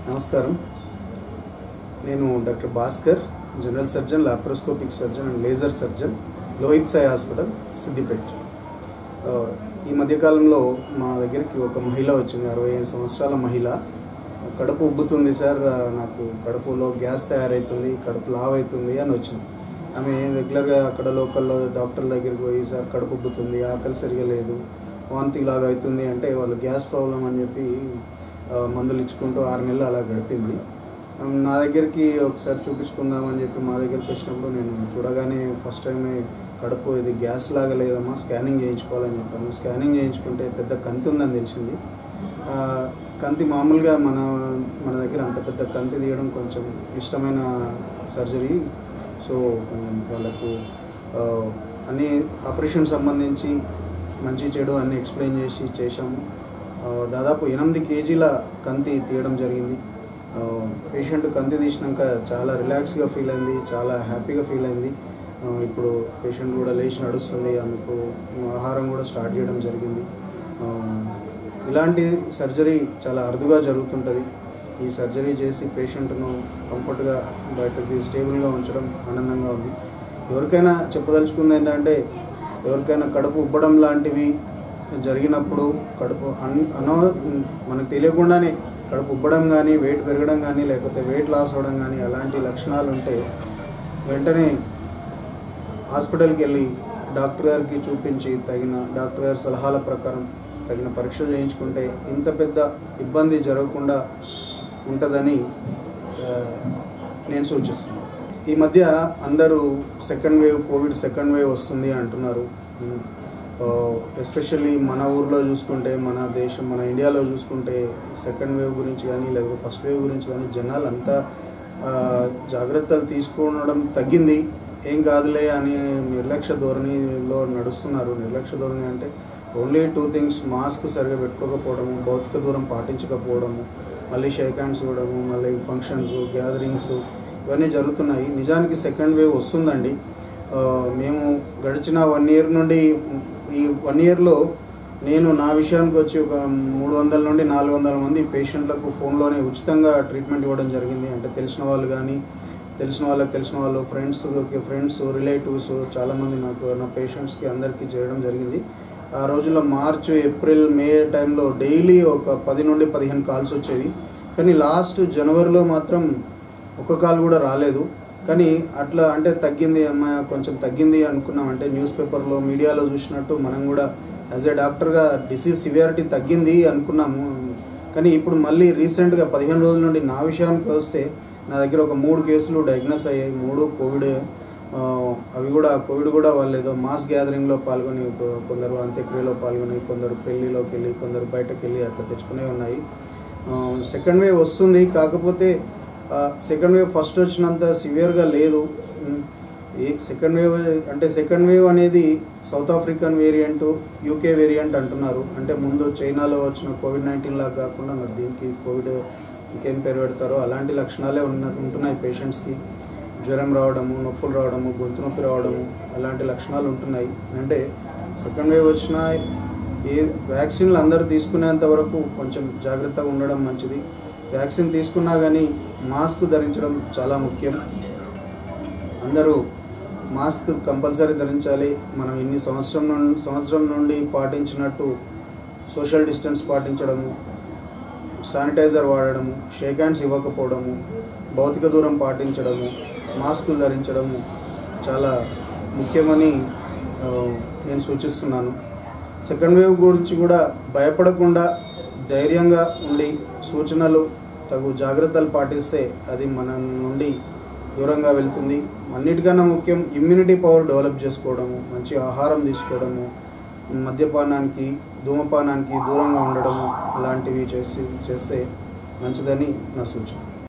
నమస్కారం నేను doctor Bhaskar general surgeon laparoscopic surgeon and laser surgeon Lohith Sai hospital Siddipet ఆ, ఈ మధ్యకాలంలో మా దగ్గరికి ఒక మహిళ వచ్చింది అరవై ఏడు సంవత్సరాల మహిళ కడుపు ఉబ్బుతుంది సార్ ఆ, నాకు కడుపులో గ్యాస్ తయారవుతుంది కడుపు లావ్ అవుతుంది అని వచ్చింది ఆమె రెగ్యులర్గా అక్కడ లోకల్లో డాక్టర్ దగ్గరికి పోయి సార్ కడుపు ఉబ్బుతుంది ఆకలి సరిగా లేదు వాంతింగ్ లాగా అవుతుంది అంటే వాళ్ళు గ్యాస్ ప్రాబ్లం అని చెప్పి ఆ, మందులు ఇచ్చుకుంటూ ఆరు నెలలు అలా గడిపింది ఆ, నా దగ్గరికి ఒకసారి చూపించుకుందామని చెప్పి మా దగ్గరికి వచ్చినప్పుడు నేను చూడగానే ఫస్ట్ టైమే కడుపు ఇది గ్యాస్ లాగా లేదమ్మా స్కానింగ్ చేయించుకోవాలని చెప్పాను స్కానింగ్ చేయించుకుంటే పెద్ద కంతి ఉందని తెలిసింది ఆ, కంతి మామూలుగా మన మన దగ్గర అంత పెద్ద కంతి తీయడం కొంచెం ఇష్టమైన సర్జరీ సో కొంచెం వాళ్ళకు ఆ, అన్ని ఆపరేషన్ సంబంధించి మంచి చెడు అన్ని ఎక్స్ప్లెయిన్ చేసి చేశాము ఆ, దాదాపు ఎనిమిది కేజీల కంతి తీయడం జరిగింది పేషెంట్ కంతి తీసినాక చాలా రిలాక్స్గా ఫీల్ అయింది చాలా హ్యాపీగా ఫీల్ అయింది ఆ, ఇప్పుడు పేషెంట్ కూడా లేచి నడుస్తుంది ఆమెకు ఆహారం కూడా స్టార్ట్ చేయడం జరిగింది ఆ, ఇలాంటి సర్జరీ చాలా అరుదుగా జరుగుతుంటుంది ఈ సర్జరీ చేసి పేషెంట్ను కంఫర్ట్గా బయటకి స్టేబుల్గా ఉంచడం ఆనందంగా ఉంది ఎవరికైనా చెప్పదలుచుకుంది ఏంటంటే ఎవరికైనా కడుపు ఉబ్బడం లాంటివి జరిగినప్పుడు కడుపు అన్ అనో మనకు తెలియకుండానే కడుపు ఉబ్బడం కానీ వెయిట్ పెరగడం కానీ లేకపోతే వెయిట్ లాస్ అవ్వడం కానీ అలాంటి లక్షణాలు ఉంటే వెంటనే హాస్పిటల్కి వెళ్ళి డాక్టర్ గారికి చూపించి తగిన డాక్టర్ గారి సలహాల ప్రకారం తగిన పరీక్షలు చేయించుకుంటే ఇంత పెద్ద ఇబ్బంది జరగకుండా ఉంటుందని ఆ, నేను సూచిస్తున్నాను ఈ మధ్య అందరూ second wave covid second wave వస్తుంది అంటున్నారు ఎస్పెషల్లీ మన ఊర్లో చూసుకుంటే మన దేశం మన ఇండియాలో చూసుకుంటే సెకండ్ వేవ్ గురించి కానీ లేకపోతే ఫస్ట్ వేవ్ గురించి కానీ జనాలు అంతా ఆ, జాగ్రత్తలు తీసుకోవడం తగ్గింది ఏం కాదులే అని నిర్లక్ష్య ధోరణిలో నడుస్తున్నారు నిర్లక్ష్య ధోరణి అంటే ఓన్లీ టూ థింగ్స్ మాస్క్ సరిగా పెట్టుకోకపోవడము భౌతిక దూరం పాటించకపోవడము మళ్ళీ షేక్ హ్యాండ్స్ ఇవ్వడము మళ్ళీ ఫంక్షన్స్ గ్యాదరింగ్స్ ఇవన్నీ జరుగుతున్నాయి నిజానికి సెకండ్ వేవ్ వస్తుందండి ఆ, మేము గడిచిన వన్ ఇయర్ నుండి ఈ వన్ ఇయర్లో నేను నా విషయానికి వచ్చి ఒక మూడు వందల నుండి నాలుగు వందల మంది పేషెంట్లకు ఫోన్లోనే ఉచితంగా ట్రీట్మెంట్ ఇవ్వడం జరిగింది అంటే తెలిసిన వాళ్ళు కానీ తెలిసిన వాళ్ళకి తెలిసిన వాళ్ళు ఫ్రెండ్స్ ఫ్రెండ్స్ రిలేటివ్స్ చాలామంది నాకు నా పేషెంట్స్కి అందరికీ చేయడం జరిగింది ఆ రోజుల్లో మార్చ్ ఏప్రిల్ మే టైంలో డైలీ ఒక పది నుండి పదిహేను కాల్స్ వచ్చేవి కానీ లాస్ట్ జనవరిలో మాత్రం ఒక్క కాల్ కూడా రాలేదు కానీ అట్లా అంటే తగ్గింది అమ్మ కొంచెం తగ్గింది అనుకున్నాం అంటే న్యూస్ పేపర్లో మీడియాలో చూసినట్టు మనం కూడా యాజ్ ఏ డాక్టర్గా డిసీజ్ సివియారిటీ తగ్గింది అనుకున్నాము కానీ ఇప్పుడు మళ్ళీ రీసెంట్గా పదిహేను రోజుల నుండి నా విషయానికి వస్తే నా దగ్గర ఒక మూడు కేసులు డయాగ్నోస్ అయ్యాయి మూడు కోవిడ్ ఆ, అవి కూడా కోవిడ్ కూడా వాళ్ళు ఏదో మాస్ గ్యాదరింగ్లో పాల్గొని కొ- కొందరు అంత్యక్రియలో పాల్గొని కొందరు పెళ్ళిలోకి వెళ్ళి కొందరు బయటకు వెళ్ళి అట్లా తెచ్చుకునే ఉన్నాయి సెకండ్ వేవ్ వస్తుంది కాకపోతే సెకండ్ వేవ్ ఫస్ట్ వచ్చినంత సివియర్గా లేదు ఉమ్, ఈ సెకండ్ వేవ్ అంటే సెకండ్ వేవ్ అనేది south African variant UK variant అంటున్నారు అంటే ముందు చైనాలో వచ్చిన కోవిడ్ నైన్టీన్ లాగా కాకుండా మరి దీనికి కోవిడ్ ఇంకేం పేరు పెడతారో అలాంటి లక్షణాలే ఉన్న ఉంటున్నాయి పేషెంట్స్కి జ్వరం రావడము నొప్పులు రావడము గొంతు నొప్పి రావడము అలాంటి లక్షణాలు ఉంటున్నాయి అంటే సెకండ్ వేవ్ వచ్చినా ఏ వ్యాక్సిన్లు అందరూ తీసుకునేంత వరకు కొంచెం జాగ్రత్తగా ఉండడం మంచిది వ్యాక్సిన్ తీసుకున్నా కానీ మాస్క్ ధరించడం చాలా ముఖ్యం అందరూ మాస్క్ కంపల్సరీ ధరించాలి మనం ఇన్ని సంవత్సరం నుండి సంవత్సరం నుండి పాటించినట్టు సోషల్ డిస్టెన్స్ పాటించడము శానిటైజర్ వాడడము షేక్ హ్యాండ్స్ ఇవ్వకపోవడము భౌతిక దూరం పాటించడము మాస్కులు ధరించడము చాలా ముఖ్యమని ఆ, నేను సూచిస్తున్నాను సెకండ్ వేవ్ గురించి కూడా భయపడకుండా ధైర్యంగా ఉండి సూచనలు తగు జాగ్రత్తలు పాటిస్తే అది మన నుండి దూరంగా వెళ్తుంది అన్నిటికన్నా ముఖ్యం ఇమ్యూనిటీ పవర్ డెవలప్ చేసుకోవడము మంచి ఆహారం తీసుకోవడము మద్యపానానికి ధూమపానానికి దూరంగా ఉండడము లాంటివి చేసి చేస్తే మంచిదని నా సూచన